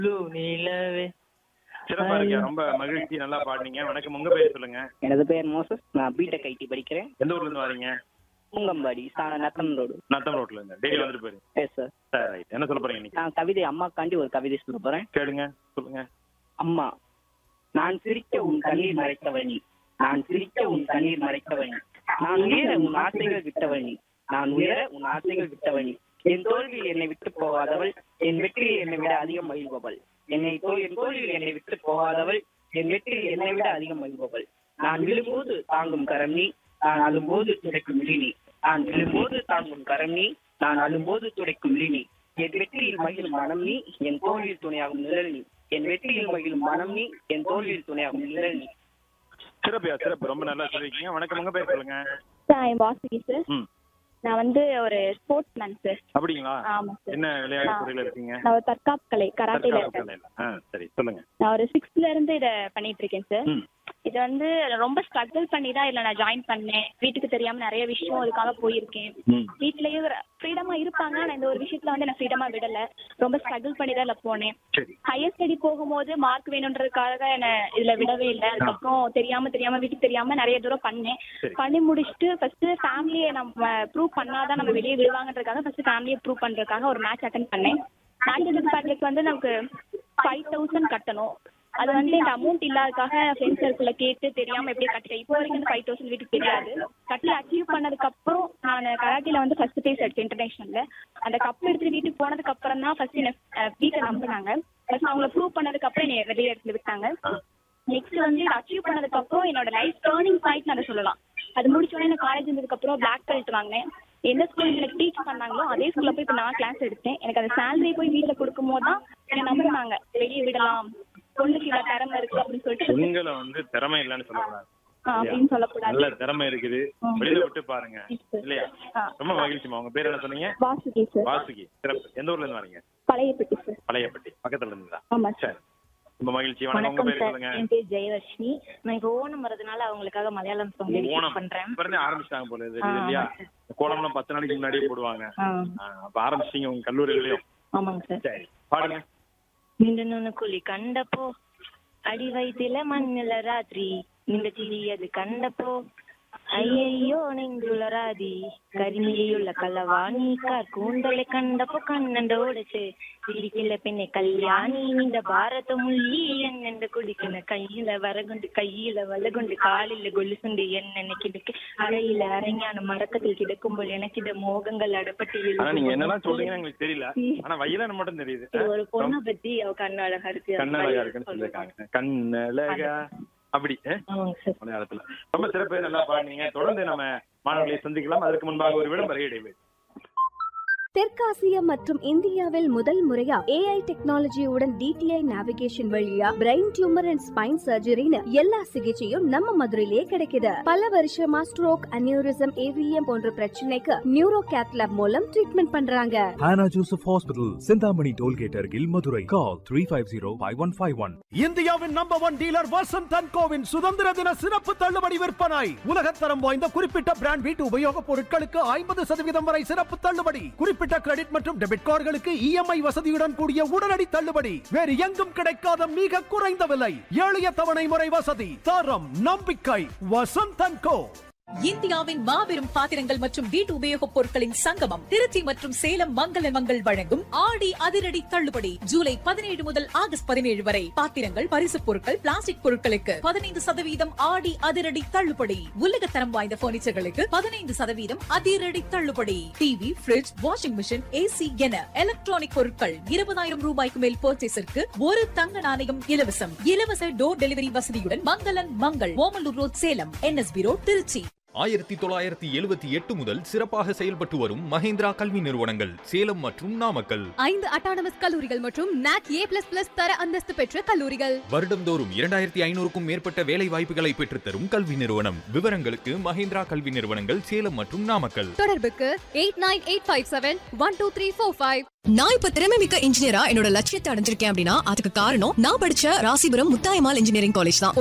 Blue நிலவே சிறப்பா இருக்கியா ரொம்ப மகிழ்ச்சி நல்லா பாடுனீங்க வணக்கம் உங்க பேர் சொல்லுங்க எனது பேர் மோசஸ் நான் பிடெக் ஐடி படிக்கிறேன் எந்த ஊர்ல இருந்து வரீங்க பூங்கம்பாடி சா- நத்தம் ரோடு நத்தம் ரோட்ல இருந்து டெய்லி வந்துட்டு போயிரு எஸ் சார் சரி ரைட் என்ன சொல்ல போறீங்க இன்னைக்கு நான் கவிதை அம்மாக்காண்டி ஒரு கவிதை சொல்ல போறேன் கேளுங்க சொல்லுங்க அம்மா நான் சிரிக்க உன் கண்ணீர் மறைத்தவனி நான் சிரிக்க உன் கண்ணீர் மறைத்தவனி நான் உயர உன் ஆசைகள் விட்டவனி நான் உயர உன் ஆசைகள் விட்டவனி என் தோல்வியில் என்னை விட்டு போகாதவள் என் வெற்றியில் என்னை விட அதிகம் மகிழ்பவள் என்னை தோ என் தோல்வியில் என்னை விட்டு போகாதவள் என் வெற்றியில் என்னை விட அதிகம் மகிழ்பவள் நான் விழும்போது தாங்கும் கரம் நீ நான் அழும்போது துடைக்கும் விழி நீ நான் விழும்போது தாங்கும் கரம் நீ நான் அழும்போது துடைக்கும் விழி நீ என் வெற்றியில் மகிழும் மனம் நீ என் தோல்வியில் துணையாகும் நிழல் நீ என் வெற்றியில் மகிழும் மனம் நீ என் தோல்வியில் துணையாகும் நிழல் நீ சிறப்பியா சிறப்பு ரொம்ப நல்லா சொல்லிருக்கீங்க வணக்கம் உங்க பேர் சொல்லுங்க சார் என் வாசுகி சார் ம் நான் வந்து ஒரு ஸ்போர்ட்ஸ் மேன் சார் அப்படிங்களா ஆமா சார் என்ன விளையாட்டு துறையில இருக்கீங்க நான் ஒரு தற்காப்பு கலை கராட்டேல தற்காப்பு இருக்கேன் கலையில. ஆ சரி சொல்லுங்க நான் ஒரு சிக்ஸ்த்ல இருந்து இத பண்ணிட்டு இருக்கேன் சார் ம் இது வந்து ரொம்ப ஸ்ட்ரகிள் பண்ணி தான் இதுல நான் ஜாயின் பண்ணேன் வீட்டுக்கு தெரியாம நிறைய விஷயம் அதுக்காக போயிருக்கேன் ம் வீட்லயே ஃப்ரீடமா இருப்பாங்க ஆனா இந்த ஒரு விஷயத்துல வந்து நான் ஃப்ரீடமா விடல ரொம்ப ஸ்ட்ரகிள் பண்ணி தான் இதுல போனேன் சரி ஹையர் ஸ்டடி போகும்போது மார்க் வேணுன்றதுக்காக என்ன இதுல விடவே இல்லை அதுக்கப்புறம் தெரியாம தெரியாம வீட்டுக்கு தெரியாம நிறைய தூரம் பண்ணேன் சரி. பண்ணி முடிச்சுட்டு ஃபர்ஸ்ட் ஃபேமிலியை நம்ம ப்ரூவ் பண்ணாதான் நம்ம வெளியே விடுவாங்கன்றதுக்காக ஃபர்ஸ்ட் ஃபேமிலியை ப்ரூவ் பண்றதுக்காக ஒரு மேட்ச் அட்டன் பண்ணேன் மேட்ச் அட்டன் பேக்கேஜ் வந்து நமக்கு ஃபைவ் தௌசண்ட் கட்டணும் அது வந்து இந்த அமௌண்ட் இல்லாததுக்காக ஃப்ரெண்ட்ஸ் சர்க்கிளில் கேட்டு தெரியாம எப்படியே கட்டிட்டேன் இப்போ வரைக்கும் ஃபைவ் தௌசண்ட் வீட்டுக்கு தெரியாது கட்டி அச்சீவ் பண்ணதுக்கு அப்புறம் நான் கராட்டில வந்து ஃபர்ஸ்ட் பிளேஸ் எடுத்தேன் இன்டர்நேஷனல்ல அந்த கப் எடுத்துட்டு வீட்டுக்கு போனதுக்கு அப்புறம் தான் ஃபர்ஸ்ட் என்ன வீட்டை நம்பினாங்க ஃபர்ஸ்ட் அவங்கள ப்ரூவ் பண்ணதுக்கு அப்புறம் என்னை வெளியே எடுத்து விட்டாங்க நெக்ஸ்ட் வந்து அச்சீவ் பண்ணதுக்கு அப்புறம் என்னோட லைஃப் டேர்னிங் பாயிண்ட் அதை சொல்லலாம் அது முடிச்ச உடனே நான் காலேஜ் வந்ததுக்கு அப்புறம் பிளாக் பெல்ட் வாங்கினேன் எந்த ஸ்கூல் எனக்கு டீச் பண்ணாங்களோ அதே ஸ்கூல்ல போய் இப்போ நான் கிளாஸ் எடுத்தேன் எனக்கு அந்த சேலரி போய் வீட்டில் கொடுக்கும் போது தான் என்னை நம்பினாங்க வெளியே விடலாம் பொண்ணுக்கு இவ்வளவு திறமை இருக்கு அப்படின்னு சொல்லிட்டு உங்களை வந்து திறமை இல்லைன்னு சொல்லக்கூடாது ஆ, அப்படின்னு சொல்லக்கூடாது நல்ல திறமை இருக்குது வெளியில விட்டு பாருங்க இல்லையா ஆ. ரொம்ப மகிழ்ச்சிமா உங்க பேர் என்ன சொன்னீங்க வாசுகி சார் வாசுகி சிறப்பு எந்த ஊர்ல இருந்து வரீங்க பழையப்பட்டி சார் பழையப்பட்டி பக்கத்துல இருந்தா ஆமா சார் சரி ரொம்ப மகிழ்ச்சி வணக்கம் உங்க வணக்கம் பேர் சார் சொல்லுங்க என் பேர் ஜெயவர்ஷினி நான் இப்போ ஓணம் வரதுனால அவங்களுக்காக மலையாளம் சாங் ஓணம் டெடிகேட் பண்றேன் இப்ப இருந்தே ஆரம்பிச்சிட்டாங்க போல இது ஆ, இல்லையா ஆமா கோலம்லாம் பத்து நாளைக்கு முன்னாடியே போடுவாங்க ஆ, ஆ, அப்ப ஆரம்பிச்சிட்டீங்க உங்க கல்லூரிகளையும் ஆமாங்க சார் சரி பாடுங்க నిండు కులి కండపో అడి వైద్యుల మన్నెల రాత్రి నింద చిరియదు కండపో అయ్యయ్యో నెంగుల రాది കരിമിഴിയുള്ള കലവാണി കൂന്തലെ കണ്ടപ്പോ കണ്ണണ്ടോടച്ച് ചിരിക്കില്ല പിന്നെ കല്യാണി നിന്റെ ഭാരത മുള്ളി എന്നെ കുടിക്കുന്ന കയ്യില വരകൊണ്ട് കയ്യില വലകൊണ്ട് കാലില കൊലുസുണ്ട് എന്നെ കിടക്ക് അറയില അരഞ്ഞാണ് മടക്കത്തിൽ കിടക്കുമ്പോൾ എനിക്കിത് മോഹങ്ങൾ അടപ്പട്ടിയിൽ ஆனா நீங்க என்னெல்லாம் சொல்றீங்கன்னு எங்களுக்கு தெரியல ஆனா வயலன் மட்டும் தெரியுது ஒரு பொண்ணை பத்தி அவ கண்ணு அழகா இருக்கு கண்ணழகா இருக்குன்னு சொல்லியிருக்காங்க கண்ணழகா அப்படி ஆ? ஆமாங்க சார் மலையாளத்துல ரொம்ப சிறப்பு நல்லா பாடுனீங்க தொடர்ந்து நம்ம மாணவர்களை சந்திக்கலாம் அதற்கு முன்பாக ஒரு விளம்பர இடைவேளை தெற்காசியா மற்றும் இந்தியாவில் முதல் முறையா ஏஐ டெக்னாலஜியுடன் டிடிஐ நேவிகேஷன் வழியா பிரெயின் டியூமர் அண்ட் ஸ்பைன் சர்ஜரின்னு எல்லா சிகிச்சையும் நம்ம மதுரையிலேயே கிடைக்குது பல வருஷமா ஸ்ட்ரோக் அனியூரிசம் ஏவிஎம் போன்ற பிரச்சனைக்கு நியூரோ கேத்லாப் மூலம் ட்ரீட்மெண்ட் பண்றாங்க Hannah Joseph Hospital, Sindhamani Tollgate Argil, Madurai. Call 350-5151. இந்தியாவின் number one dealer Vasanth and கோவின் சுதந்திர தின சிறப்பு தள்ளுபடி விற்பனை உலகத்தரம் வாய்ந்த குறிப்பிட்ட பிராண்ட் வீட்டு உபயோகப் பொருட்களுக்கு ஐம்பது சதவீதம் வரை சிறப்பு தள்ளுபடி குறிப்பிட்ட கிரெடிட் மற்றும் டெபிட் கார்டுகளுக்கு இஎம்ஐ வசதியுடன் கூடிய உடனடி தள்ளுபடி வேறு எங்கும் கிடைக்காத மிக குறைந்த விலை எளிய தவணை முறை வசதி தரம் நம்பிக்கை வசந்த் அண்ட் கோ இந்தியாவின் மாபெரும் பாத்திரங்கள் மற்றும் வீட்டு உபயோகப் பொருட்களின் சங்கமம் திருச்சி மற்றும் சேலம் மங்கள மங்கள் வழங்கும் ஆடி அதிரடி தள்ளுபடி ஜூலை பதினேழு முதல் ஆகஸ்ட் பதினேழு வரை பாத்திரங்கள் பரிசுப் பொருட்கள் பிளாஸ்டிக் பொருட்களுக்கு பதினைந்து சதவீதம் ஆடி அதிரடி தள்ளுபடி உலகத்தரம் வாய்ந்த பர்னிச்சர்களுக்கு பதினைந்து சதவீதம் அதிரடி தள்ளுபடி TV fridge washing machine AC என எலக்ட்ரானிக் பொருட்கள் இருபதாயிரம் ரூபாய்க்கு மேல் பர்ச்சேஸிற்கு ஒரு தங்க நாணயம் இலவசம் இலவச டோர் டெலிவரி வசதியுடன் மங்களன் Mangal Omalur road Salem NSB road Tiruchi ஆயிரத்தி தொள்ளாயிரத்தி எழுபத்தி எட்டு முதல் சிறப்பாக செயல்பட்டு வரும் மஹேந்திரா கல்வி நிறுவனங்கள் சேலம் மற்றும் நாமக்கல் ஐந்து அட்டானமஸ் கல்லூரிகள் மற்றும் நாக் ஏ பிளஸ் பிளஸ் தர அந்தஸ்து பெற்ற கல்லூரிகள் வருடந்தோறும் இரண்டாயிரத்தி ஐநூறுக்கும் மேற்பட்ட வேலை வாய்ப்புகளை பெற்றுத்தரும் கல்வி நிறுவனம் விவரங்களுக்கு மஹேந்திரா கல்வி நிறுவனங்கள் சேலம் மற்றும் நாமக்கல் தொடர்புக்கு eight nine eight five seven one two three four five நான் இப்ப திறமை மிக்க இன்ஜினியரா என்னோட லட்சியத்தை அடைஞ்சிருக்கேன் அப்படின்னா அதுக்கு காரணம் நான் படிச்ச ராசிபுரம் முத்தாயமால் இன்ஜினியரிங் காலேஜ் தான்